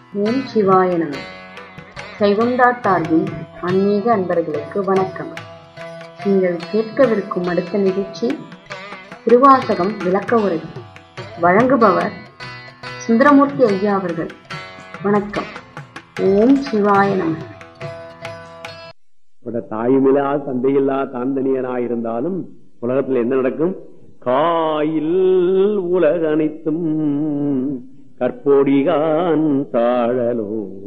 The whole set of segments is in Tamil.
ஓம் சிவாய நம சைவம்டா சார்பில் ஆன்மீக அன்பர்களுக்கு வணக்கம் நீங்கள் கேட்கவிருக்கும் அடுத்த நிகழ்ச்சி திருவாசகம் விளக்க உரை வழங்குபவர் சுந்தரமூர்த்தி ஐயா அவர்கள் வணக்கம் ஓம் சிவாய நம இப்ப தாயுமில்லா தந்தையில்லா தான் தனியனாய் இருந்தாலும் உலகத்துல என்ன நடக்கும் காயில் உலக அனைத்தும் கற்போடிகான் தாழலோ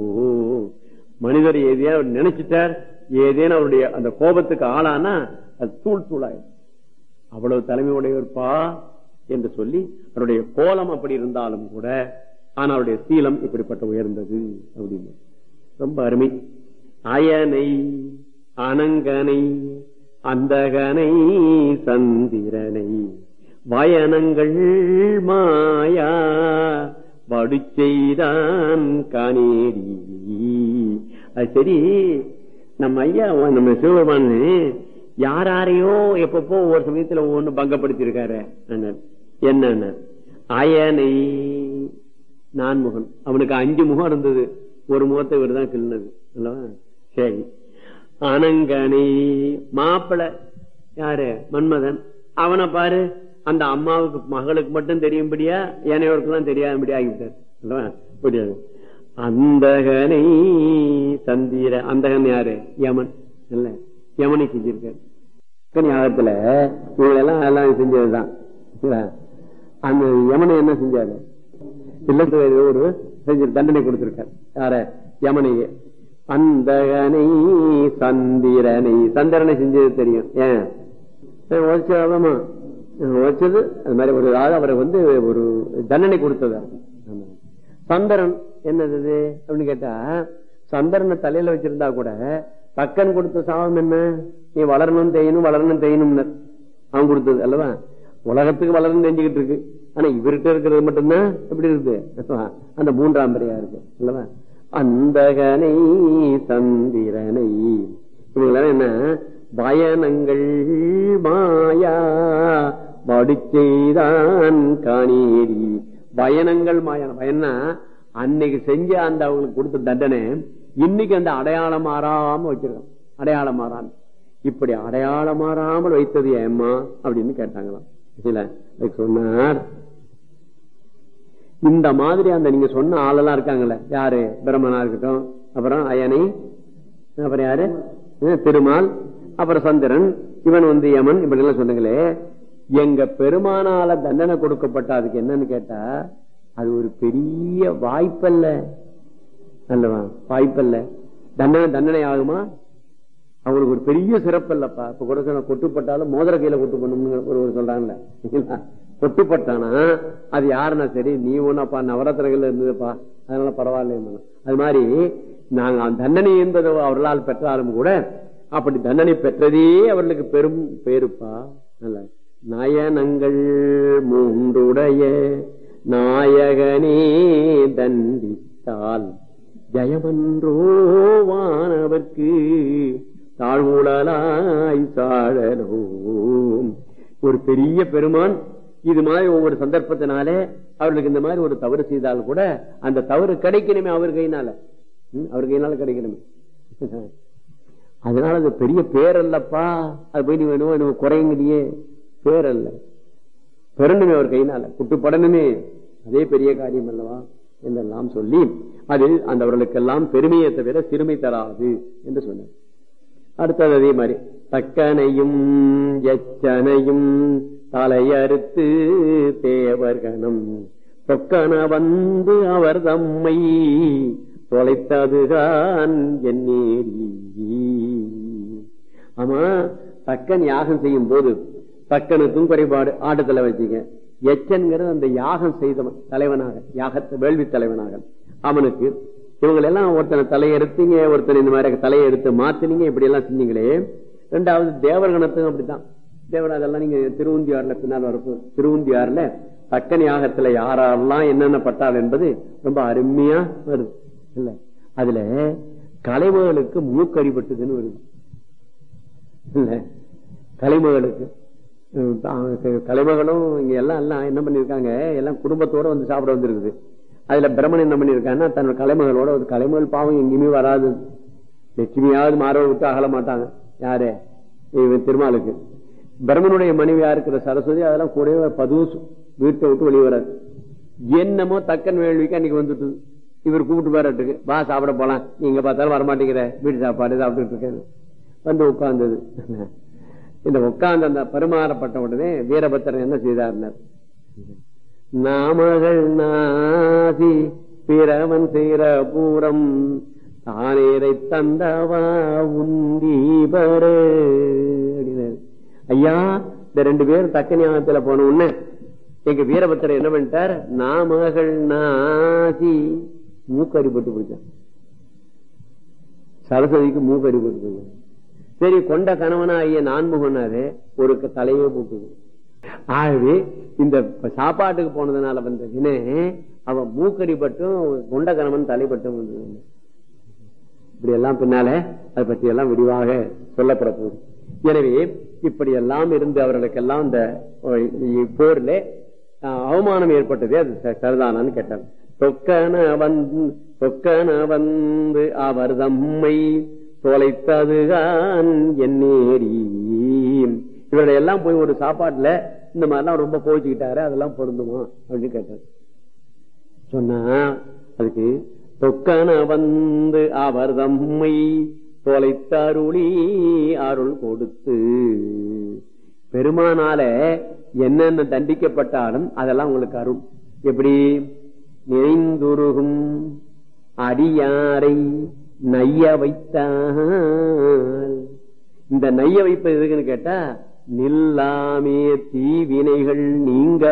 மனிதர் ஏதேனும் அவர் நினைச்சிட்டார் ஏதேனும் அவருடைய அந்த கோபத்துக்கு ஆளானா அது தூள் தூளாயிடும் அவ்வளவு தலைமை உடையவர்ப்பா என்று சொல்லி அவருடைய கோலம் அப்படி இருந்தாலும் கூட ஆனா அவருடைய சீலம் இப்படிப்பட்ட உயர்ந்தது அப்படின்னு ரொம்ப அருமை அயனை அனங்கனை அந்தகனை சந்திரனை வயனங்கள் மாயா வடுச்செய்தான் காணேடி அது சரி நம்ம ஐயா நம்ம சிவபெருமான் யாரையோ எப்பப்போ ஒவ்வொரு சமயத்துல ஒண்ணு பங்கப்படுத்தி இருக்காரு என்ன அயனை நான்முகன் அவனுக்கு அஞ்சு முகம் இருந்தது ஒரு முகத்தை இவர் தான் கிள்னது அல்லவா சரி அனங்கனை மாப்பிள யாரு மன்மதன் அவனை பாரு அந்த அம்மாவுக்கு மகளுக்கு மட்டும் தெரியும்படியா ஏனையோருக்கெல்லாம் தெரியாதபடி ஆகிவிட்டார் அல்லவா புரியாது அந்தகனை சந்திர அந்தகன் யாரு யமன் இல்ல யமனை செஞ்சிருக்காரு ஞாபகத்துல இவங்களெல்லாம் எல்லாம் செஞ்சதுதான் அந்த யமனை என்ன செஞ்சாரு இல்லத்துல ஒரு தண்டனை கொடுத்திருக்காரு யார யமனையே அந்தகனை சந்திரனை சந்திரனை செஞ்சது தெரியும் ஏன் உழைச்சாதாமா உழைச்சது அது மாதிரி ஒரு அவரை வந்து ஒரு தண்டனை கொடுத்தது சந்திரன் என்னது அப்படின்னு கேட்டா சந்திரனை தலையில வச்சிருந்தா கூட தக்கன் கொடுத்த சாபம் என்ன நீ வளரணும் தேயணும் வளரணும் தேயணும் அவன் கொடுத்தது அல்லவா உலகத்துக்கு வளரணும் தெரிஞ்சுக்கிட்டு இருக்கு ஆனா இவர்கிட்ட இருக்கிறது மட்டும்தான் எப்படி இருக்குது அந்த மூன்றாம் பிறையா இருக்கு அல்லவா அந்தகனை சந்திரனை இவங்களாம் என்ன பயணங்கள் மாயா வடுச்செய்தான் காணேரி பயணங்கள் மாயா பயனா அன்னைக்கு செஞ்ச அந்த அவங்களுக்கு கொடுத்த தண்டனை இன்னைக்கு அந்த அடையாளம் மாறாம வச்சிருக்கோம் அடையாளம் மாறாம இப்படி அடையாளம் மாறாமல் வைத்தது ஏம்மா அப்படின்னு கேட்டாங்களாம் இல்ல சொன்னார் இந்த மாதிரி அந்த நீங்க சொன்ன ஆளெல்லாம் இருக்காங்கல்ல யாரு பிரம்மனா இருக்கட்டும் அப்புறம் அயனை அப்புறம் யாரு திருமால் அப்புறம் சந்திரன் இவன் வந்து யமன் இப்படி எல்லாம் சொன்னங்களே எங்க பெருமானால தண்டனை கொடுக்கப்பட்ட அதுக்கு என்னன்னு கேட்டா அது ஒரு பெரிய வாய்ப்பல்ல அல்லவா வாய்ப்பல்ல தண்டனை தண்டனை ஆகுமா அவங்களுக்கு ஒரு பெரிய சிறப்பு இல்லப்பா இப்ப கூட சொன்ன கொட்டுப்பட்டாலும் மோதிர கையில கொட்டு பண்ணும்னு ஒரு சொல்றாங்கல்ல கொட்டுப்பட்டானா அது யாருன்னா சரி நீ ஒன்னப்பா நவரத்தினங்கள் இருந்ததுப்பா அதனால பரவாயில்ல அது மாதிரி நாங்க தண்டனை என்பது அவர்களால் பெற்றாலும் கூட அப்படி தண்டனை பெற்றதே அவர்களுக்கு பெரும் பேருப்பா நல்ல நயனங்கள் மூன்றுடைய நாயகனே தண்டித்தால் ஜயமன்றோ வானவர்க்கு தாழ்வுடலாய் சாழலோ ஒரு பெரிய பெருமான் இது மாதிரி ஒவ்வொரு சந்தர்ப்பத்தினாலே அவர்களுக்கு இந்த மாதிரி ஒரு தவறு செய்தால் கூட அந்த தவறு கிடைக்கணுமே அவர் கையினால அவர் கையினால கிடைக்கணுமே அதனால அது பெரிய பேரல்லப்பா அது போய் நீ வேணுமோ வேணுமோ குறையுங்கடியே பேரல்ல பெறணுமே அவர் கையினால குட்டுப்படணுமே அதே பெரிய காரியம் அல்லவா என்றெல்லாம் சொல்லி அது அந்த அவர்களுக்கெல்லாம் பெருமையை தவிர சிறுமை தராது என்று சொன்னார் அடுத்தது அதே மாதிரி தக்கனையும் எச்சனையும் தலையறுத்து தேவர்கணம் தொக்கன வந்து அவர் தம்மை தொலைத்ததுதான் என்னேரி ஆமா தக்கன் யாகம் செய்யும் போது தக்கனுக்கும் குறைபாடு ஆட்டத்துல வச்சுக்க எச்சன்கிறது அந்த யாகம் செய்தவன் தலைவனாக யாகத்தை வேள்வி தலைவனாக அவனுக்கு இவங்க எல்லாம் ஒருத்தனை தலையெடுத்தீங்க ஒருத்தனை இந்த மாதிரி தலையெடுத்து மாத்தினீங்க இப்படி எல்லாம் செஞ்சீங்களே ரெண்டாவது தேவர்கணத்துக்கும் அப்படித்தான் தேவன் அதெல்லாம் நீங்க திருவுந்தியாறுல பின்னால் வரப்போ திருவுந்தியாறுல தக்கன் யாகத்துல யாரெல்லாம் என்னென்ன பட்டார் என்பது ரொம்ப அருமையா வருது இல்ல அதுல கலைமகளுக்கு மூக்கறிப்பட்டதுன்னு வருது இல்ல கலைமகளுக்கு கலைமகளும் இங்க எல்லாம் எல்லாம் என்ன பண்ணிருக்காங்க எல்லாம் குடும்பத்தோட வந்து சாப்பிட வந்திருக்குது அதுல பிரம்மன் என்ன பண்ணிருக்காருன்னா தன்னோட கலைமகளோட ஒரு கலைமகள் பாவம் எங்கேயுமே வராது லட்சுமியாவது மாறவை விட்டு அகல மாட்டாங்க யாரு இவன் திருமாலுக்கு பிரம்மனுடைய மனைவியா இருக்கிற சரஸ்வதி அதெல்லாம் கூடவே பதுசு வீட்டை விட்டு வெளியே வராது என்னமோ தக்கன் வேள்விக்கு அன்னைக்கு வந்துட்டு இவர் கூப்பிட்டு பாராட்டுக்கு வா சாப்பிட போலாம் நீங்க பார்த்தாலும் வரமாட்டேங்கிற வீட்டு சாப்பாடு சாப்பிட்டுட்டு இருக்காரு வந்து உட்கார்ந்தது இந்த உட்கார்ந்த அந்த பரிமாறப்பட்ட உடனே வீரபத்திரன் என்ன செய்தார்னர் நாமகள் நாசி பிறவன் செய்கிற பூரம் தானேரை தந்தவா உந்தீபரு அப்படின்னாரு ஐயா இந்த ரெண்டு பேரும் தக்க ஞாபகத்துல போன உடனே எங்க வீரபத்திரர் என்ன பண்ணிட்டார் நாமகள் நாசி மூக்கறி போட்டு போயிட்டான் சரஸ்வதிக்கு மூக்கறி போட்டு போயிட்டான் சரி கொண்ட கணவனா ஐயா நான்முகனாரு ஒரு தலையே போட்டுது ஆகவே இந்த சாப்பாட்டுக்கு போனதுனால வந்ததுன்னு அவன் மூக்கடி பட்டும் கொண்ட கணவன் தலைப்பட்டும் வந்தது இப்படி எல்லாம் பின்னால அதை பற்றி எல்லாம் விரிவாக சொல்லப்பட போகுது எனவே இப்படி எல்லாம் இருந்து அவர்களுக்கெல்லாம் இந்த போர்ல அவமானம் ஏற்பட்டதே அது சரிதானான்னு கேட்டாங்க தொக்கன வந்து தொக்கன வந்து அவர் தம்மை தொலைத்ததுதான் என்னேரி இவர்களை எல்லாம் போய் ஒரு சாப்பாட்டுல இந்த மாதிரிலாம் ரொம்ப போச்சுக்கிட்டாரு அதெல்லாம் பொருந்துமா அப்படின்னு கேட்டார் சொன்னா அதுக்கு தொக்கன வந்து அவர் தம்மை தொலைத்தருளி அருள் கொடுத்து பெருமானால என்னென்ன தண்டிக்கப்பட்டாலும் அதெல்லாம் உங்களுக்கு அருள் எப்படி நிறைந்துருகும் அடியாரை நைய வைத்தால் இந்த நைய வைப்பது எதுக்குன்னு கேட்டா நில்லாமே தீவினைகள் நீங்க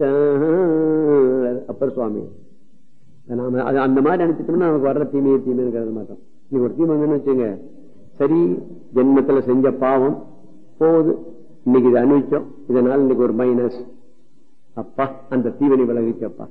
வைத்தார் அப்பர் சுவாமி நாம அந்த மாதிரி நினைச்சிட்டோம்னா நமக்கு வர்ற தீமையை தீமைன்னு கருத மாட்டோம் நீங்க ஒரு தீமை வச்சுங்க சரி ஜென்மத்துல செஞ்ச பாவம் போகுது இன்னைக்கு இதை அனுபவிச்சோம் இதனால இன்னைக்கு ஒரு மைனஸ் அப்பா அந்த தீவனை விலகிச்சப்பா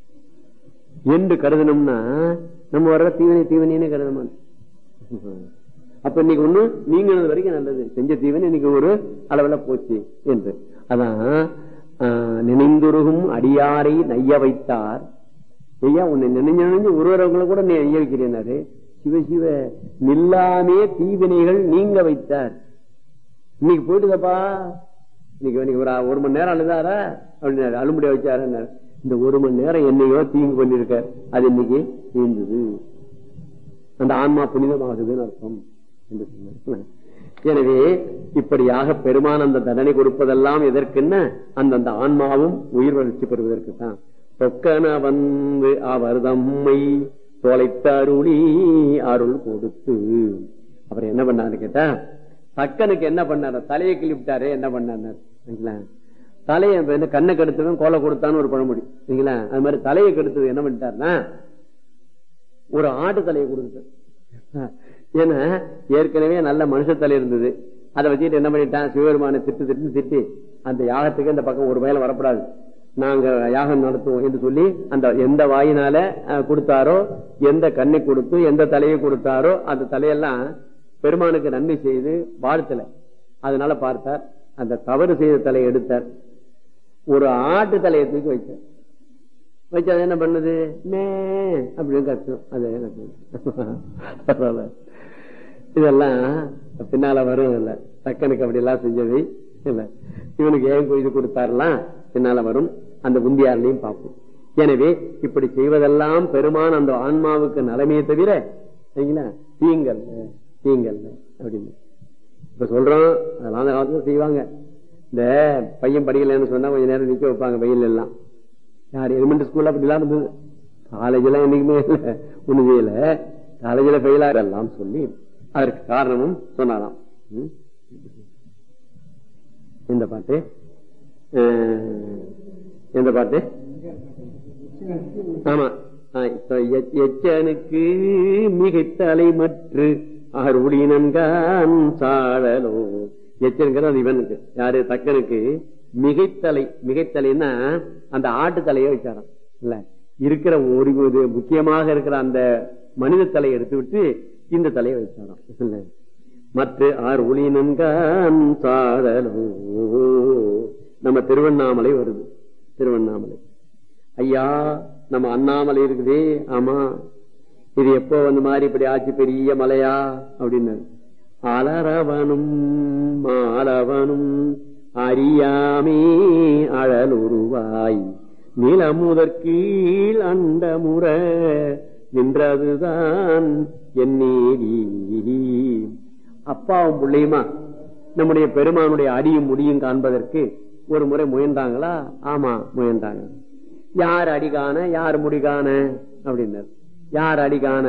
என்று கருதணும்னா நம்ம வர்ற தீவனை தீவனைன்னு கருத மாட்டோம் அப்ப இன்னைக்கு ஒண்ணு நீங்கினது வரைக்கும் நல்லது செஞ்ச தீவன் இன்னைக்கு ஒரு அளவுல போச்சு என்று அதான் நினைந்துருகும் அடியாரை நைய வைத்தார் ஐயா உன்னை நினைஞ்சு நினைஞ்சு ஒருவரவங்களை கூட நீ நெய்ய வைக்கிறேனாரு சிவ சிவ நில்லாமே தீவினைகள் நீங்க வைத்தார் இன்னைக்கு போயிட்டுதப்பா இன்னைக்கு இன்னைக்கு ஒரு ஒரு மணி நேரம் அழுதாரா அப்படின்னாரு அழுமுடியா வச்சாரு இந்த ஒரு மணி நேரம் என்னையோ தீங்கு பண்ணிருக்க அது இன்னைக்கு தீர்ந்தது அந்த ஆன்மா புனிதமாகுதுன்னு அர்த்தம் என்று சொன்னார் எனவே இப்படியாக பெருமான் அந்த தண்டனை கொடுப்பதெல்லாம் எதற்குன்னு அந்தந்த ஆன்மாவும் உயிர் வளர்ச்சி பெறுவதற்கு தான் தொக்கன வந்து அவர் தம்மை தொலைத்த அருளி அருள் கொடுத்து அவர் என்ன பண்ணாரு கேட்டா தக்கனுக்கு என்ன பண்ணாரு தலையை கிழிப்பிட்டாரு என்ன பண்ணாரு தலையை கண்ணை கெடுத்தவன் கோலை கொடுத்தான்னு ஒரு பழமொழி சரிங்களா அது மாதிரி தலையை கெடுத்தது என்ன பண்ணிட்டாருன்னா ஒரு ஆட்டு தலையை கொடுத்தார் ஏன்னா ஏற்கனவே நல்ல மனுஷ தலை இருந்தது அதை வச்சுட்டு என்ன பண்ணிட்டான் சிவபெருமான திட்டு திட்டு திட்டி அந்த யாகத்துக்கு இந்த பக்கம் ஒரு வயல வரப்படாது நாங்க யாகம் நடத்துவோம் என்று சொல்லி அந்த எந்த வாயினால கொடுத்தாரோ எந்த கண்ணை கொடுத்து எந்த தலையை கொடுத்தாரோ அந்த தலையெல்லாம் பெருமானுக்கு நன்மை செய்து வாழ்த்தல அதனால பார்த்தார் அந்த தவறு செய்த தலையை எடுத்தார் ஒரு ஆட்டு தலையை தூக்கி வைத்தார் வச்சு அது என்ன பண்ணுது மே அப்படின்னு கத்தும் அது கத்தும் இதெல்லாம் பின்னால வரும் இல்ல தக்கனுக்கு அப்படி எல்லாம் செஞ்சது இல்ல இவனுக்கு ஏன் இது கொடுத்தாரெல்லாம் பின்னால வரும் அந்த உந்தியாரிலையும் பார்ப்போம் எனவே இப்படி செய்வதெல்லாம் பெருமான் அந்த ஆன்மாவுக்கு நலமே தவிர சரிங்களா தீங்கல் தீங்கல் அப்படின்னு இப்ப சொல்றோம் அதெல்லாம் அந்த காலத்துல செய்வாங்க இந்த பையன் படிக்கலன்னு சொன்னா கொஞ்ச நேரம் நிக்க வைப்பாங்க வெயில் எல்லாம் யார் எலிமெண்ட் ஸ்கூல்ல அப்படிலாம் இருந்தது காலேஜ் எல்லாம் என்னைக்குமே இல்லை ஒண்ணு செய்யல காலேஜ்ல ஃபெயிலா எல்லாம் சொல்லி அதற்கு காரணமும் சொன்னாராம் இந்த பாட்டு எந்த பாட்டு ஆமா எச்சனுக்கு மிகைத்தலை மற்று அருளினன்கான் சாழலோ எச்சனுங்கிறது இவனுக்கு யாரு தக்கனுக்கு மிகைத்தலை மிகைத்தலைன்னா அந்த ஆட்டு தலையை வச்சாராம் இல்ல இருக்கிற ஒரு முக்கியமாக இருக்கிற அந்த மனித தலையை எடுத்து விட்டு இந்த தலையை வச்சாராம் இல்ல மற்ற ஆறு ஒளினன்கான் சாதலோ நம்ம திருவண்ணாமலை வருது திருவண்ணாமலை ஐயா நம்ம அண்ணாமலை இருக்குதே ஆமா இது எப்போ வந்து மாதிரி இப்படி ஆச்சு பெரிய மலையா அப்படின்னு அலரவனும் மாலவனும் அறியாமே அழலுருவாய் நிலமுதற்கீழ் அண்டமுற நின்றதுதான் என் நீதி அப்பாவும் பிள்ளையுமா நம்முடைய பெருமானுடைய அடியும் முடியும் காண்பதற்கு ஒரு முறை முயன்றாங்களா ஆமா முயன்றாங்க யார் அடிகான யார் முடிகான அப்படின்னார் யார் அடிகான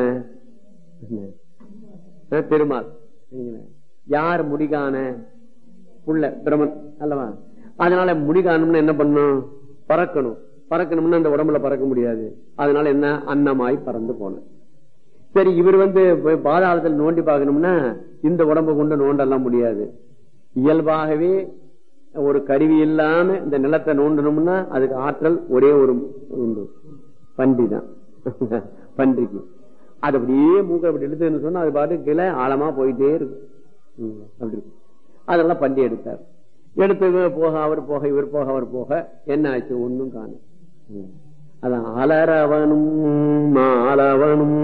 பெருமாள் யார் முடிகான புள்ள பிரமன் அல்லவா அதனால முடிகாணும்னு என்ன பண்ணும் பறக்கணும் பறக்கணும்னு அந்த உடம்புல பறக்க முடியாது அதனால என்ன அன்னமாய் பறந்து போன சரி இவர் வந்து பாதாளத்தில் நோண்டி பார்க்கணும்னா இந்த உடம்பை கொண்டு நோண்டெல்லாம் முடியாது இயல்பாகவே ஒரு கருவி இல்லாம இந்த நிலத்தை நோண்டணும்னா அதுக்கு ஆற்றல் ஒரே ஒரு உண்டு பன்றி தான் பன்றிக்கு அது அப்படியே மூக்க அப்படி எடுத்துன்னு சொன்னா அது பாட்டு கீழே ஆழமா போயிட்டே இருக்கு அப்படி இருக்கு அதெல்லாம் பன்றி எடுத்தார் எடுத்து போக அவர் போக இவர் போக அவர் போக என்ன ஆச்சு ஒன்னும் காணும் அதான் அலரவனும் மாலவனும்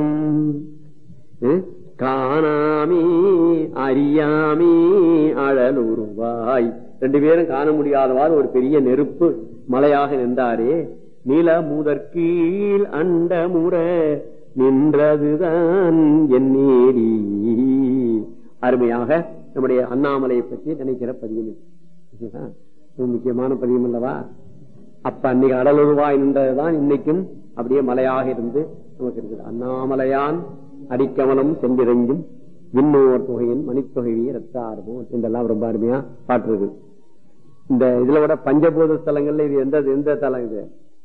காணாமே அறியாமே அழலுருவாய் ரெண்டு பேரும் காண முடியாதவாறு ஒரு பெரிய நெருப்பு மலையாக நின்றாரே நில முதற்கீழ் அண்ட முற நின்றதுதான் என் நேரி அருமையாக நம்முடைய அண்ணாமலையை பற்றி நினைக்கிற பதிவு முக்கியமான பதிவு அல்லவா அப்ப அன்னைக்கு அடலுருவாய் நின்றதுதான் இன்னைக்கும் அப்படியே மலையாக இருந்து நமக்கு இருக்குது அண்ணாமலையான் அடிக்கமலம் சென்றிரஞ்சும் விண்ணோர் தொகையின் மணித்தொகையை ரத்தார்போ என்றெல்லாம் ரொம்ப அருமையா பாட்டு இருக்கு இந்த இதுல விட பஞ்சபூத ஸ்தலங்கள்ல இது எந்த எந்த தலம் இது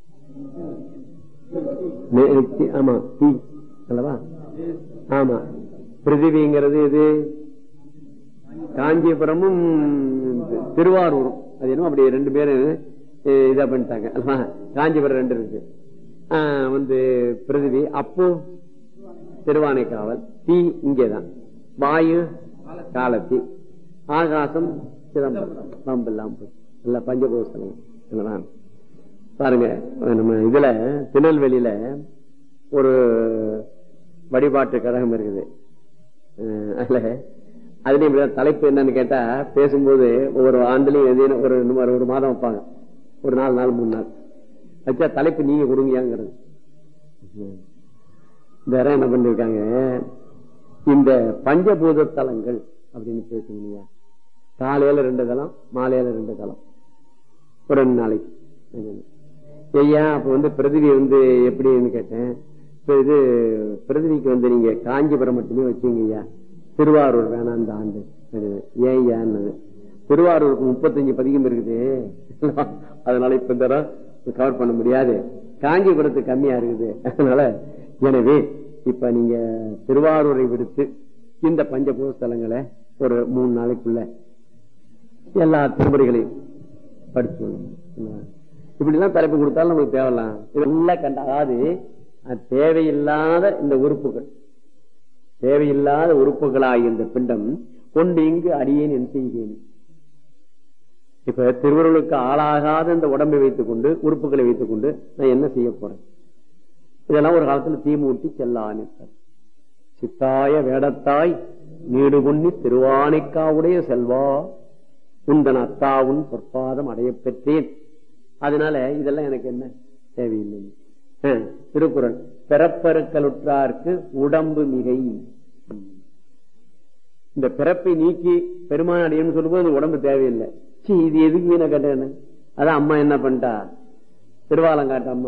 ஆமா தீ அல்லவா ஆமா பிருத்திவிங்கிறது இது காஞ்சிபுரமும் திருவாரூரும் அது என்ன அப்படி ரெண்டு பேரும் இதா பண்ணிட்டாங்க அல்லவா காஞ்சிபுரம் ரெண்டு இருக்கு வந்து பிருத்திவி அப்போ திருவானைக்காவல் தீ இங்கேதான் வாயு காலத்தி ஆகாசம் சிதம்பரம் பம்பெல்லாம் இல்ல பஞ்சபோஸ்தலம் பாருங்க நம்ம இதுல திருநெல்வேலியில ஒரு வழிபாட்டு கழகம் இருக்குது அதுல அதுலயும் தலைப்பு என்னன்னு கேட்டா பேசும்போது ஒவ்வொரு ஆண்டுலயும் ஒரு ஒரு மாதம் வைப்பாங்க ஒரு நாலு நாள் மூணு நாள் வச்சா தலைப்பு நீங்க கொடுங்கயாங்கிறது வேற என்ன பண்ணிருக்காங்க இந்த பஞ்சபூத தலங்கள் அப்படின்னு பேசுங்க காலையில ரெண்டு தளம் மாலையில ரெண்டு தளம் ஒரு ரெண்டு நாளைக்கு ஐயா அப்ப வந்து பிரதிவி வந்து எப்படின்னு கேட்டேன் இப்ப இது பிரதிவிக்கு வந்து நீங்க காஞ்சிபுரம் மட்டுமே வச்சுங்க ஐயா திருவாரூர் வேணாம் இந்த ஆண்டு ஏன் ஐயான்னு திருவாரூருக்கு முப்பத்தஞ்சு பதிகம் இருக்குது அதனால இப்ப இந்த கவர் பண்ண முடியாது காஞ்சிபுரத்துக்கு கம்மியா இருக்குது அதனால எனவே இப்ப நீங்க திருவாரூரை விடுத்து இந்த பஞ்சபூத ஸ்தலங்களை ஒரு மூணு நாளைக்குள்ள எல்லா திருமுறைகளையும் படிச்சு இப்படி எல்லாம் தலைப்பு கொடுத்தாலும் நமக்கு தேவலாம் இதெல்லாம் கண்ட அதாவது தேவையில்லாத இந்த உறுப்புகள் தேவையில்லாத உறுப்புகளாகிய இந்த பிண்டம் கொண்டு இங்கு அடியேன் என் செய்கிறேன் இப்ப திருவருளுக்கு ஆளாகாத இந்த உடம்பை வைத்துக் கொண்டு உறுப்புகளை வைத்துக் கொண்டு நான் என்ன செய்ய போறேன் இதெல்லாம் ஒரு காலத்துல தீமூட்டி செல்லான்னு சித்தாய வேடத்தாய் நீடு கொன்னி திருவானைக்காவுடைய செல்வா உந்தன் அத்தாவும் பொற்பாதம் அடைய பெற்றேன் அதனால இதெல்லாம் எனக்கு என்ன தேவையில்லை திருக்குறள் பிறப்பருக்கலுற்றார்க்கு உடம்பு மிகை இந்த பிறப்பை நீக்கி பெருமான அடையன்னு சொல்லும்போது உடம்பு தேவையில்லை சி இது எதுக்கு வீண கேட்டேன்னு அதான் அம்மா என்ன பண்ணிட்டா திருவாலங்காட்டு அம்மா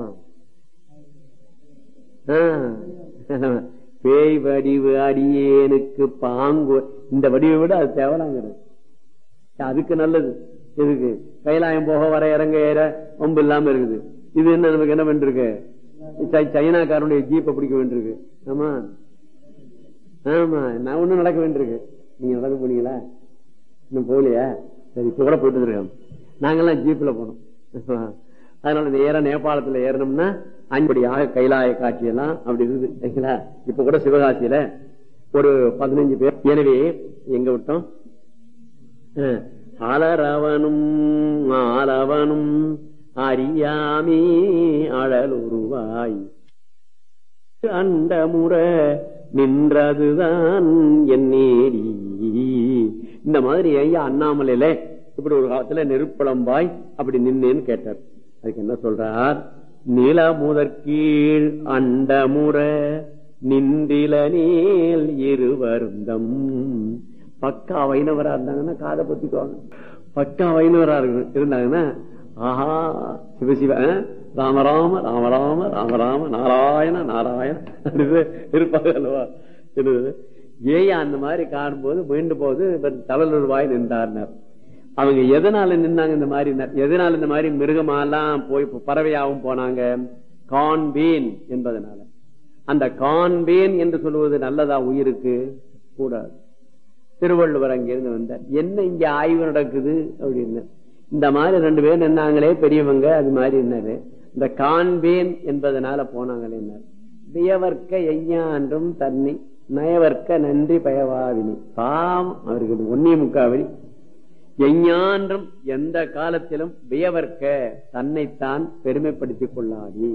பேய் வடிவு அடியேனுக்கு பாங்கு இந்த வடிவை விட அது தேவலாங்கிறது அதுக்கு நல்லது எதுக்கு கைலாயம் போக வர இறங்க ஏற ஒம்பு இல்லாம இருக்குது இது என்ன நமக்கு என்ன பண்ணிருக்கு சைனாக்காரனுடைய ஜீப்பை பிடிக்க வேண்டியிருக்கு ஆமா ஆமா நான் ஒண்ணும் நடக்க வேண்டியிருக்கு நீங்க நடக்க போனீங்களா இன்னும் போகலையா சரி இப்ப கூட போயிட்டு இருக்கோம் நாங்கெல்லாம் ஜீப்ல போனோம் அதனால நேர நேபாளத்துல ஏறணும்னா அன்படியாக கைலாய காட்சி எல்லாம் அப்படி இருக்குது சரிங்களா இப்ப கூட சிவகாசியில ஒரு பதினஞ்சு பேர் எனவே எங்க விட்டோம் அலரவனும் ஆலவனும் அறியாமே அழலுருவாய் அண்டமுற நின்றதுதான் என் நேரி இந்த மாதிரி ஐயா அண்ணாமலையில இப்படி ஒரு காலத்துல நெருப்பளம்பாய் அப்படி நின்னேன்னு கேட்டார் அதுக்கு என்ன சொல்றார் நில முதற்கீழ் அண்டமுற நின்றில நீல் இருவருந்தம் பக்கா வைணவரா இருந்தாங்கன்னா காதை பொத்திக்குவாங்க பக்கா வைணவரா இருக்கு- இருந்தாங்கன்னா ஆஹா சிவசிவ அஹ், ராமராம ராமராம ராமராம நாராயண நாராயண அப்படின்னு இருப்பாங்க அல்லவா என்னது? ஏயா அந்த மாதிரி காணும்போது மீண்டு போது தவளூர் வாய் நின்றார்னார் அவங்க எதனால நின்னாங்க இந்த மாதிரி எதனால இந்த மாதிரி மிருகமாலாம் போய் பறவையாகவும் போனாங்க கான்பீன் என்பதனால அந்த கான்பேன் என்று சொல்லுவது நல்லதா உயிருக்கு கூடாது திருவள்ளுவர் அங்கிருந்து வந்தார் என்ன இங்க ஆய்வு நடக்குது அப்படின்னு இந்த மாதிரி ரெண்டு பேர் நின்னாங்களே பெரியவங்க அது மாதிரி என்னது இந்த காண்பேன் என்பதனால போனாங்களே என்ன வியவர்க்க ஐயான்றும் தன்னை நயவர்க்க நன்றி பயவாவினி பாவம் அவருக்கு இது ஒன்னே முக்காவரி எஞ்ஞான்றும் எந்த காலத்திலும் வியவர்க்க தன்னைத்தான் பெருமைப்படுத்திக் கொள்ளாதே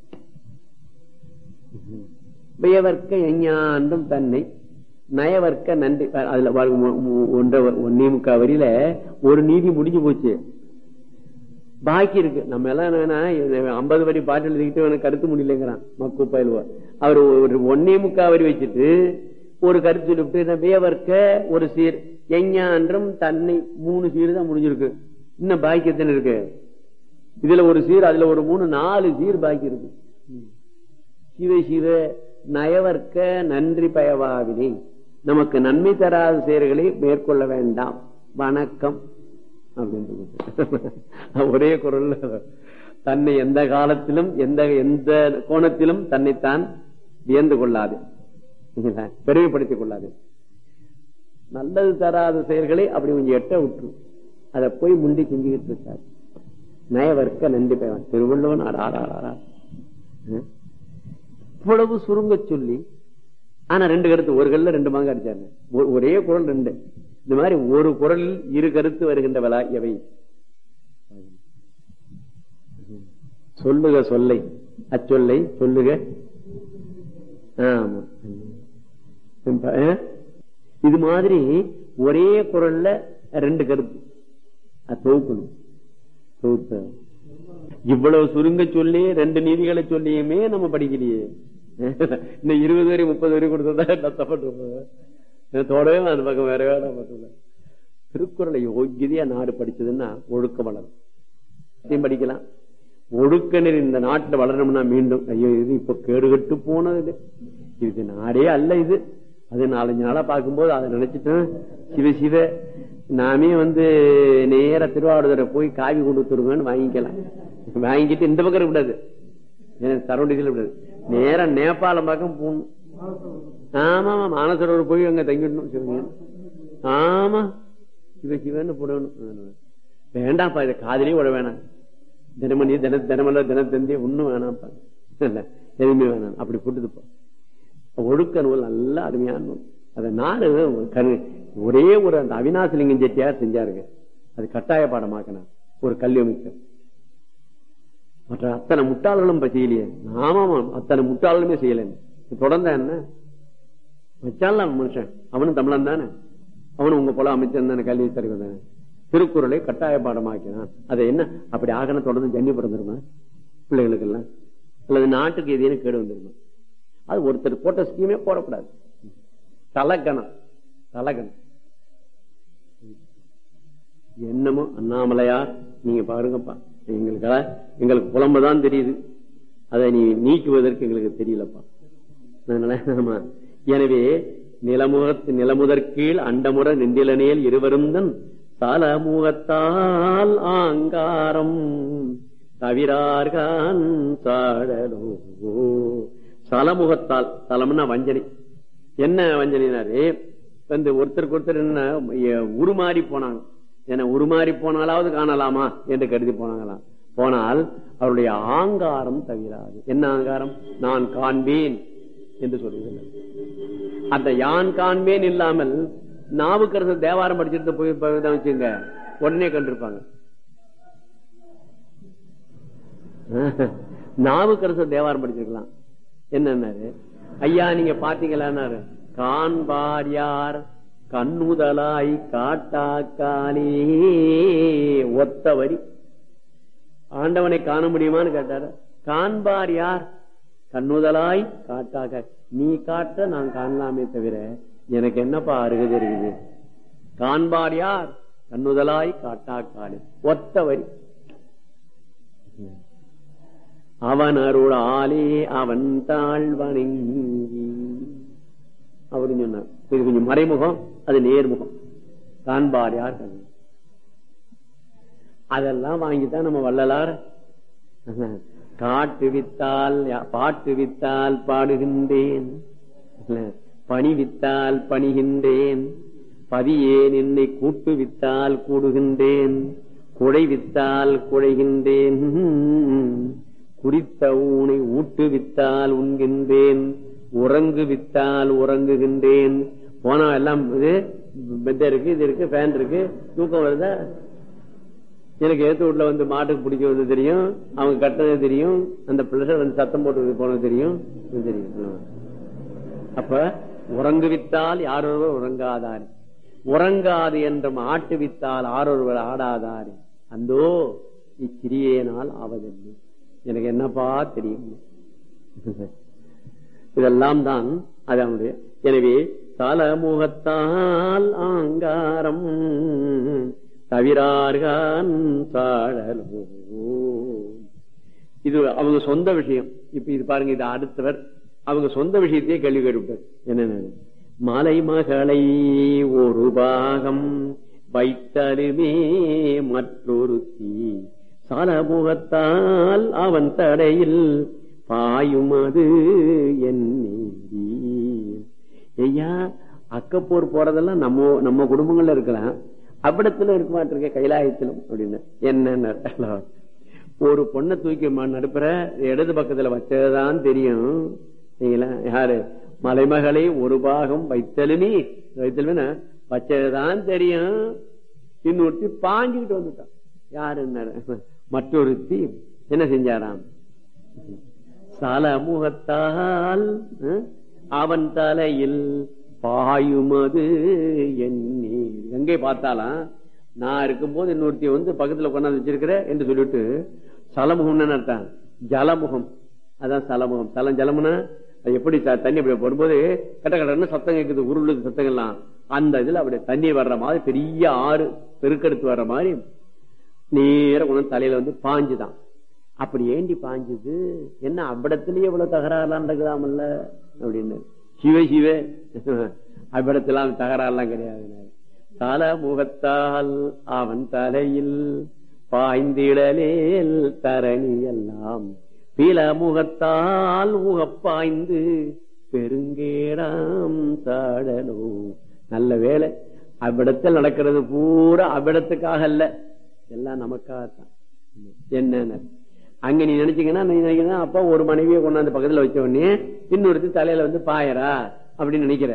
வியவர்க்க எஞ்ஞான்றும் தன்னை நயவர்க்க நன்றி அதுல பாருங்க, மு- மு- ஒன்றை ஒன்னே முக்கா வரியில ஒரு நீதி முடிஞ்சு போச்சு பாக்கி இருக்கு நம்ம எல்லாம் என்னன்னா ஐம்பது வரி பாட்டு எழுதிக்கிட்டு எனக்கு கருத்து முடியலங்கிறான் மக்கு பயிலுவா அவர் ஒரு ஒன்னே முக்கா வரி வச்சுட்டு ஒரு கருத்து சொல்லிவிட்டு வியவர்க்க ஒரு சீர் எஞ்ஞான்றும் தன்னை மூணு சீர் தான் முடிஞ்சிருக்கு இன்னும் பாக்கி எத்தனை இருக்கு இதுல ஒரு சீர் அதுல ஒரு மூணு நாலு சீர் பாக்கி இருக்கு சிவ சிவ நயவர்க்க நன்றி பயவாவினை நமக்கு நன்மை தராத செயல்களை மேற்கொள்ள வேண்டாம் வணக்கம் அப்படின்னு சொல்லிட்டு. ஒரே குரல்ல தன்னை எந்த காலத்திலும் எந்த எந்த கோணத்திலும் தன்னைத்தான் வியந்து கொள்ளாது சரிங்களா? பெருமைப்படுத்திக் கொள்ளாது நல்லது தராத செயல்களை அப்படி கொஞ்சம் எட்ட விட்டுரு அதை போய் முண்டி செஞ்சுக்கிட்டு இருக்காரு நயவர்க்க நன்றி பயவான் திருவள்ளுவன் ஆடாடாடா இவ்வளவு சுருங்க சொல்லி ஆனா ரெண்டு கருத்து ஒரு கல்ல ரெண்டு மாங்க அடிச்சாங்க ஒ- ஒரே குரல் ரெண்டு இந்த மாதிரி ஒரு குரலில் இரு கருத்து வருகின்ற விழா எவை சொல்லுக சொல்லை அச்சொல்லை சொல்லுக ஆமா இப்ப, அஹ், இது மாதிரி ஒரே குரல்ல ரெண்டு கருத்து அது தொகுக்கணும் தொகுத்த இவ்வளவு சுருங்க சொல்லி ரெண்டு நீதிகளை சொல்லியுமே நம்ம படிக்கலையே இன்னும் இருபது வரை முப்பது வரை கொடுத்ததா நஷ்டப்பட்டு தொடவே அந்த பக்கம் வேற வேலை பார்த்தல திருக்குறளை யோகியதையா நாடு படிச்சதுன்னா ஒழுக்கம் வளரும் இதையும் படிக்கலாம் ஒழுக்க நெறி இந்த நாட்டுல வளரணும்னா மீண்டும் ஐயோ இது இப்ப கேடுகட்டு போனது இது. இது நாடே அல்ல இது அது நாலஞ்சு நாளா பார்க்கும்போது அதை நினைச்சிட்டேன் சிவ சிவ நாமே வந்து நேர திருவாவூரை போய் காவி கொண்டு வந்துருங்கன்னு வாங்கிக்கலாம் வாங்கிட்டு இந்த பக்கம் இருக்கக்கூடாது சரௌண்டிங்ல விடாது நேரா நேபாளம் பக்கம் போகணும் ஆமா ஆமா மானசரோவர் போய் அங்க தங்கிடணும் சிவங்க ஆமா சிவ சிவன்னு போடணும் வேண்டாம்ப்பா இதை காதலே விட வேணாம் தினமணி தின தினமல்ல தினத்தந்தி ஒண்ணும் வேணாம்ப்பா இல்ல எதுவுமே வேணாம் அப்படி போட்டுதுப்பா ஒழுக்க நூல் நல்ல அருமையான நூல் அதை நாடு கரு- ஒரே ஒரு அந்த அவினாசலிங்கம் செட்டியார் செஞ்சாருங்க அது கட்டாய பாடமாக்கினார் ஒரு கல்வி அமைச்சர் மற்ற அத்தனை முட்டாள்களும் இப்ப செய்யலையே ஆமாமா அத்தனை முட்டாள்களுமே செய்யல தொடர்ந்தா என்ன வச்சாலாம் மனுஷன் அவனும் தமிழன் தானே அவனும் உங்க போல அமைச்சர் தானே கல்வி தலைவர் தானே திருக்குறளை கட்டாய பாடமாக்கினான் அதை என்ன அப்படி ஆகன தொடர்ந்து ஜன்னி பிறந்திருமா பிள்ளைகளுக்கு எல்லாம் அல்லது நாட்டுக்கு எதையும் கேடு வந்துருமா அது ஒருத்தர் போட்ட ஸ்கீமே போடக்கூடாது தலக்கணம் தலக்கணம் என்னமோ அண்ணாமலையார் நீங்க பாருங்கப்பா எங்களுக்கு எங்களுக்கு புலம்புதான் தெரியுது அதை நீ நீக்குவதற்கு எங்களுக்கு தெரியலப்பா அதனால ஆமா எனவே நிலமுகத்து நிலமுதற்கீழ் அண்டமுற நின்றிலனேல் இருவரும் தன் தலமுகத்தால் ஆங்காரம் தவிரார்கான் சாழலோ சலமுகத்தால் தலம்னா வஞ்சனை என்ன வஞ்சனைனாரு வந்து ஒருத்தருக்கு ஒருத்தர் என்ன எ- உருமாறி போனாங்க ஏன்னா உருமாறி போனாலாவது காணலாமா என்று கருதி போனாங்களாம் போனால் அவருடைய ஆங்காரம் தவிராது என்ன ஆங்காரம் நான் காண்பேன் என்று சொல்லுவதில்லை அந்த யான் காண்பேன் இல்லாமல் நாவுக்கரசர் தேவாரம் படிச்சிட்டு போய் போய் தான் வச்சுங்க உடனே கண்டிருப்பாங்க நாவுக்கரசர் தேவாரம் படிச்சிருக்கலாம் என்னன்னாரு ஐயா நீங்க பாத்தீங்களான்னாரு காண்பார் யார் கண்ணுதலாய் காட்டாக்காலே ஒத்த வரி ஆண்டவனை காண முடியுமான்னு கேட்டாரு காண்பார் யார் கண்ணுதலாய் காட்டாக நீ காட்ட நான் காணலாமே தவிர எனக்கு என்னப்பா அருகது இருக்குது காண்பார் யார் கண்ணுதலாய் காட்டாக்காலே ஒத்த வரி அவன் அருளாலே அவன் தாழ் வணங்கி அப்படின்னு சொன்னார் இது கொஞ்சம் மறைமுகம் அது நேர்முகம் காண்பார் யார் கண்ணு அதெல்லாம் வாங்கித்தான் நம்ம வள்ளலார் காட்டு வித்தால் பாட்டு வித்தால் பாடுகின்றேன் பணி வித்தால் பணிகின்றேன் பதியேன் என்னை கூட்டு வித்தால் கூடுகின்றேன் குடை வித்தால் குழைகின்றேன் குறித்த ஊனை ஊட்டு வித்தால் உண்கின்றேன் உறங்கு வித்தால் உறங்குகின்றேன் போனா எல்லாம் இது பெட் இருக்கு இது இருக்கு ஃபேன் இருக்கு தூக்கம் வருதா எனக்கு ஏத்து வீட்டுல வந்து மாட்டுக்கு பிடிக்க வந்து தெரியும் அவங்க கட்டினது தெரியும் அந்த பிள்ளை வந்து சத்தம் போட்டு போனது தெரியும் தெரியும் அப்ப உறங்கு வித்தால் யாரொருவர் உறங்காதார் உறங்காது என்றும் ஆட்டு வித்தால் ஆரொருவர் ஆடாதார் அந்தோ இச்சிறியேனால் ஆவதில்லை எனக்கு என்னப்பா தெரியும் இதெல்லாம் தான் அது அவனுடைய எனவே தலமுகத்தால் ஆங்காரம் தவிரார்கான் சாழலோ இது அவங்க சொந்த விஷயம் இப்ப இது பாருங்க இது அடுத்தவர் அவங்க சொந்த விஷயத்தையே கேள்வி கேட்டுவிட்டார் என்னென்ன மலை மகளை ஒரு பாகம் வைத்தருமே மற்றொரு தீ சலமுகத்தால் அவன் தடையில் பாயும் அது என் ஐயா அக்கப்போர் போறதெல்லாம் நம்ம நம்ம குடும்பங்கள்ல இருக்கலாம் அவ்விடத்துல இருக்க மாட்டிருக்க கைலாயத்திலும் அப்படின்னு என்ன ஒரு பொண்ணை தூக்கி நடுப்புற இடது பக்கத்துல வச்சதுதான் தெரியும் யாரு மலைமகளை ஒரு பாகம் வைத்தலுமே வைத்தலுமே வச்சதுதான் தெரியும் இன்னொருத்தி பாஞ்சுக்கிட்டு வந்துட்டான் யாரு மற்றொருத்தி என்ன செஞ்சாராம் சலமுகத்தால் அவன் தலையில் பாயுமது எண்ணி எங்கே பார்த்தாலாம் நான் இருக்கும்போது இன்னொருத்தி வந்து பக்கத்துல கொண்டாந்து வச்சிருக்கிற என்று சொல்லிட்டு சலமுகம் அர்த்தம் ஜலமுகம் அதான் சலமுகம் சலம் ஜலமுனா எப்படி தண்ணி அப்படி வரும்போது கட்ட கடன்னு சத்தம் கேட்குது உருளுது சத்தங்கள்லாம் அந்த இதுல அப்படி தண்ணி வர்ற மாதிரி பெரிய ஆறு பெருக்கெடுத்து வர்ற மாதிரி நேர கொண்டு தலையில வந்து பாஞ்சுதான் அப்படி ஏண்டி பாஞ்சுது என்ன அவ்விடத்திலேயே இவ்வளவு தகராறுலாம் நடக்குதாமல்ல அப்படின்னு சிவ சிவ அவ்விடத்திலாம் தகராறுலாம் கிடையாது தல முகத்தால் அவன் தலையில் பாய்ந்திடலேல் தரணி எல்லாம் பில முகத்தால் முகப்பாய்ந்து பெருங்கேடாம் தாடலோ நல்ல வேலை அவ்விடத்தில் நடக்கிறது பூரா அவ்விடத்துக்காக அல்ல எல்லாம் நமக்காகத்தான் என்ன அங்க நீ நினைச்சீங்கன்னா நீ நினைக்கிறா அப்பா ஒரு மனைவியை கொண்டாந்து பக்கத்துல வச்ச உடனே இன்னொருத்தி தலையில வந்து பாயரா அப்படின்னு நினைக்கிற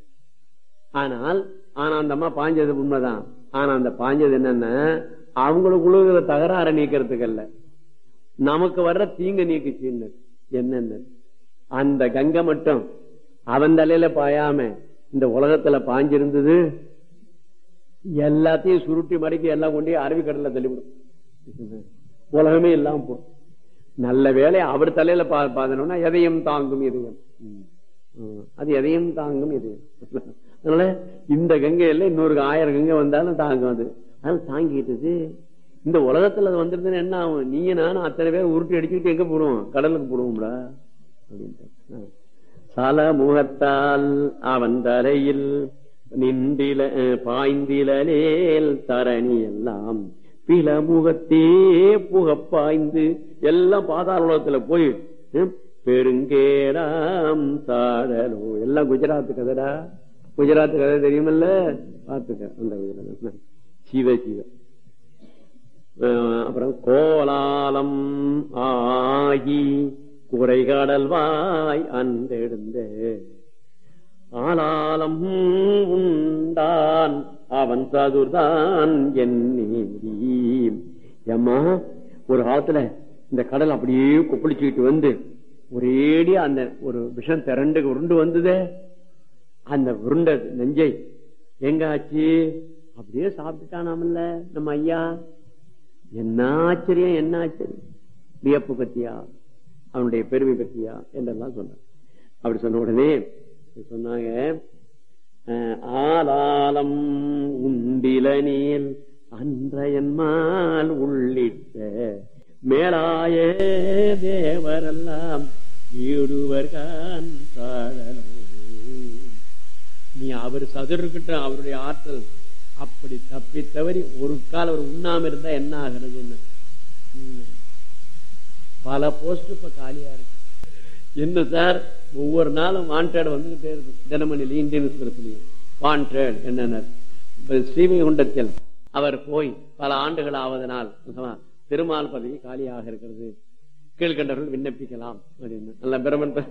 ஆனால் ஆனா அந்த அம்மா பாஞ்சது உண்மைதான் ஆனா அந்த பாஞ்சது என்னன்னா அவங்களுக்குள்ள தகராற நீக்கிறதுக்கு அல்ல நமக்கு வர்ற தீங்க நீக்குச்சு என்னென்ன அந்த கங்கை மட்டும் அவன் தலையில பாயாம இந்த உலகத்துல பாஞ்சிருந்தது எல்லாத்தையும் சுருட்டி மடக்கி எல்லாம் கொண்டு அரபிக்கடல தள்ளிவிடும் உலகமே இல்லாம போ நல்ல வேலை அவர் தலையில பார்த்தோம்னா எதையும் தாங்கும் இதயம் அது எதையும் தாங்கும் இதயம் அதனால இந்த கங்கையில இன்னொரு ஆயிரம் கங்கை வந்தாலும் தாங்கும் அது அது தாங்கிட்டது இந்த உலகத்துல அது வந்திருந்தா என்ன ஆகும் நீங்க நானும் அத்தனை பேர் உருட்டி அடிச்சுட்டு எங்க போடுவோம் கடலுக்கு போடுவோம்டா அப்படின்ட்டு சல முகத்தால் அவன் தலையில் நின்றில பாய்ந்திலேல் தரணி எல்லாம் பில முகத்தே புகப்பாய்ந்து எல்லாம் பாதாள உலகத்துல போய் பெருங்கேராம் தாழலோ எல்லாம் குஜராத் கதைடா குஜராத் கதை தெரியுமல்ல பார்த்துக்க அந்த குஜராத் சிவ சிவ அப்புறம் கோலாலம் ஆகி குறைகடல் வாய் அன்றெடுந்த ஆளாலம் உண்டான் அவன் சதுர்தான் என் எம்மா ஒரு காலத்துல இந்த கடல் அப்படியே கொப்பளிச்சுக்கிட்டு வந்து ஒரேடியா அந்த ஒரு விஷம் திரண்டு உருண்டு வந்ததே அந்த உருண்ட நெஞ்சை எங்க ஆச்சு அப்படியே சாப்பிட்டுட்டானாமல்ல நம்ம ஐயா என்ன ஆச்சரியம் என்ன ஆச்சரியம் வியப்பு பத்தியா அவனுடைய பெருமை பத்தியா என்றெல்லாம் சொன்னான் அப்படி சொன்ன உடனே சொன்னாங்க அஹ், ஆலாலம் உண்டில நீல் அன்றையன்மால் உள்ளிட்ட மேலாய தேவரெல்லாம் வீடுவர்கான் சாழலும் நீ அவர் சதுர்கிட்ட அவருடைய ஆற்றல் அப்படி தப்பி தவறி ஒரு கால் அவர் உண்ணாம இருந்தா என்ன ஆகுறதுன்னு ம். பல போஸ்ட் இப்ப காலியா இருக்கு என்ன சார் ஒவ்வொரு நாளும் வாண்டட் வந்துகிட்டே இருக்கும் தினமணில இந்தியன் எக்ஸ்பிரஸ்லயும் வாண்டட் என்னென்ன இப்ப ஸ்ரீவைகுண்டத்தில் அவர் போய் பல ஆண்டுகள் ஆவதனால் திருமால் பதவி காலியாக இருக்கிறது கீழ்கண்டவர்கள் விண்ணப்பிக்கலாம் அப்படின்னு நல்ல பிரமன் ப-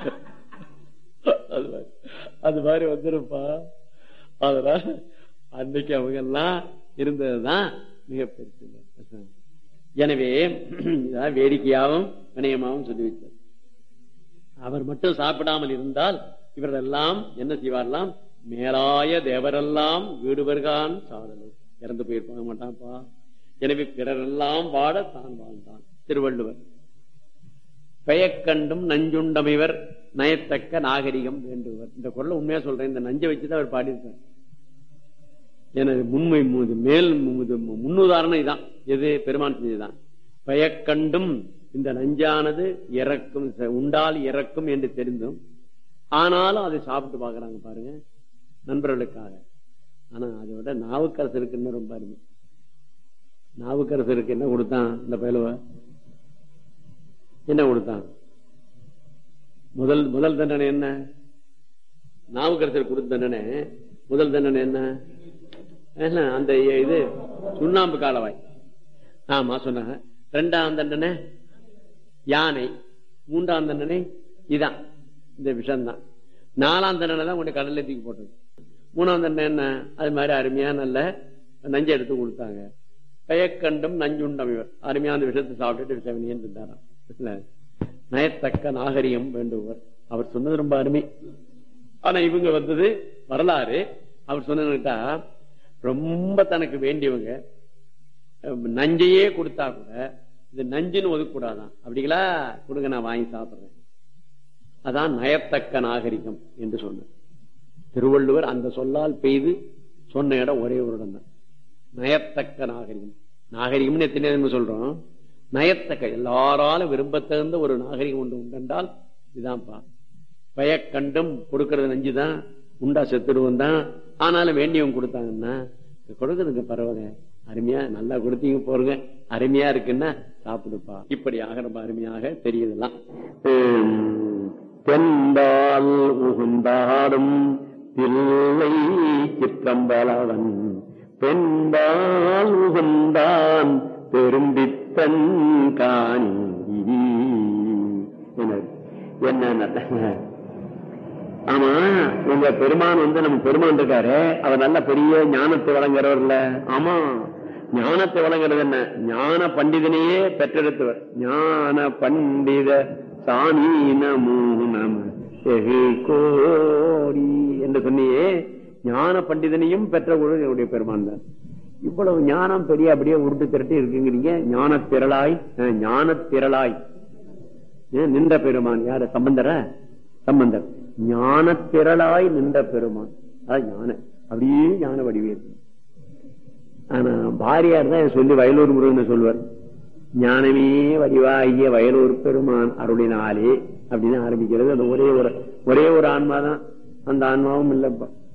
அது மாதிரி அது மாதிரி வந்துருப்பா அதனால அன்னைக்கு அவங்க எல்லாம் இருந்ததுதான் மிக பெருசு எனவே இதான் வேடிக்கையாகவும் வினயமாகவும் சொல்லி வச்சார் அவர் மட்டும் சாப்பிடாமல் இருந்தால் இவரெல்லாம் என்ன செய்வார்லாம் மேலாய தேவரெல்லாம் வீடுவர்கான் சாதலும் இறந்து போயிருப்பாங்க மாட்டான்ப்பா எனவே பிறரெல்லாம் வாட தான் வாழ்ந்தான் திருவள்ளுவர் பெயக்கண்டும் நஞ்சுண்டமைவர் நயத்தக்க நாகரிகம் வேண்டுவர் இந்த குரலை உண்மையா சொல்றேன் இந்த நஞ்சை வச்சுதான் அவர் பாடியிருப்பார் எனது முன்மை மு- மேல் மு- முன்னுதாரணம் இதான் எது பெருமான் செஞ்சதுதான் பெயக்கண்டும் இந்த நஞ்சானது இறக்கும் ச- உண்டால் இறக்கும் என்று தெரிந்தும் ஆனாலும் அதை சாப்பிட்டு பாக்குறாங்க பாருங்க நண்பர்களுக்காக ஆனா அதை விட நாவுக்கரசருக்கு இன்னும் ரொம்ப அருமை நாவுக்கரசருக்கு என்ன கொடுத்தான் இந்த பயிலுவ என்ன கொடுத்தான் முதல் முதல் தண்டனை என்ன நாவுக்கரசர் கொடுத்த தண்டனை முதல் தண்டனை என்ன என்ன, அந்த இது சுண்ணாம்பு காலவாய் ஆமா சொன்னாங்க ரெண்டாம் தண்டனை யானை மூன்றாம் தண்டனை இதான் இந்த விஷம் தான் நாலாம் தண்டனை தான் கொண்டு கடல்ல தூக்கி போட்டது மூணாம் தண்டனை என்ன அது மாதிரி அருமையா நல்ல நஞ்சை எடுத்து கொடுத்தாங்க பெயக்கண்டும் நஞ்சுண்டம் இவர் அருமையா அந்த விஷத்தை சாப்பிட்டுட்டு விஷவனியன் இருந்தாராம் இல்ல? நயத்தக்க நாகரிகம் வேண்டுவர் அவர் சொன்னது ரொம்ப அருமை ஆனா இவங்க வந்தது வரலாறு அவர் சொன்னதுட்டா ரொம்ப தனக்கு வேண்டியவங்க அஹ், நஞ்சையே கொடுத்தா கூட இது நஞ்சுன்னு ஒதுக்கூடாதான் அப்படிங்களா கொடுங்க நான் வாங்கி சாப்பிடுறேன் அதான் நயத்தக்க நாகரிகம் என்று சொன்னார் திருவள்ளுவர் அந்த சொல்லால் பெய்து சொன்ன இடம் ஒரே ஒரு இடம் தான் நயத்தக்க நாகரிகம் நாகரிகம்னு எத்தனை நம்ம சொல்றோம் நயத்தக்க எல்லாராலும் விரும்பத்தகுந்த ஒரு நாகரிகம் ஒன்று உண்டென்றால் இதுதான்ப்பா பயக்கண்டும் கொடுக்கறது நஞ்சுதான் உண்டா செத்துடுவோம் தான் ஆனாலும் வேண்டியவங்க கொடுத்தாங்கன்னா கொடுக்கறதுக்கு பரவாயில்ல அருமையா நல்லா கொடுத்தீங்க போருங்க அருமையா இருக்குன்னா சாப்பிடுப்பா இப்படியாக ரொம்ப அருமையாக தெரியுதெல்லாம் தென்பால் உகுந்தாடும் தில்லை சிற்றம்பலவன் பெண்பால் உகுந்தான் பெரும்பித்தன் காணி என்ன ஆமா உங்க பெருமான் வந்து நம்ம பெருமான் இருக்காரு அவர் நல்ல பெரிய ஞானத்தை வழங்குறவர்ல ஆமா ஞானத்தை வழங்குறது என்ன ஞான பண்டிதனையே பெற்றெடுத்தவர் ஞான பண்டித சாமி நமோ நம வெகு கோடி என்று சொன்னியே ஞான பண்டிதனையும் பெற்ற ஒரு என்னுடைய பெருமான் தான் இவ்வளவு ஞானம் பெரிய அப்படியே உருட்டு திரட்டி இருக்குங்கிறீங்க ஞான திரளாய் அஹ், ஞான திரளாய் ஏன் நின்ற பெருமான் யாரு சம்பந்தர சம்பந்தர் ஞான திரளாய் நின்ற பெருமான் அதான் ஞான அப்படியே ஞான வடிவே இருக்கு ஆனா பாரியார் தான் இதை சொல்லி வயலூர் முருகன் சொல்வார் ஞானமே வடிவாகிய வயலூர் பெருமான் அருளினாலே அப்படின்னு ஆரம்பிக்கிறது அது ஒரே ஒரு ஒரே ஒரு ஆன்மா தான் அந்த ஆன்மாவும் இல்லப்பா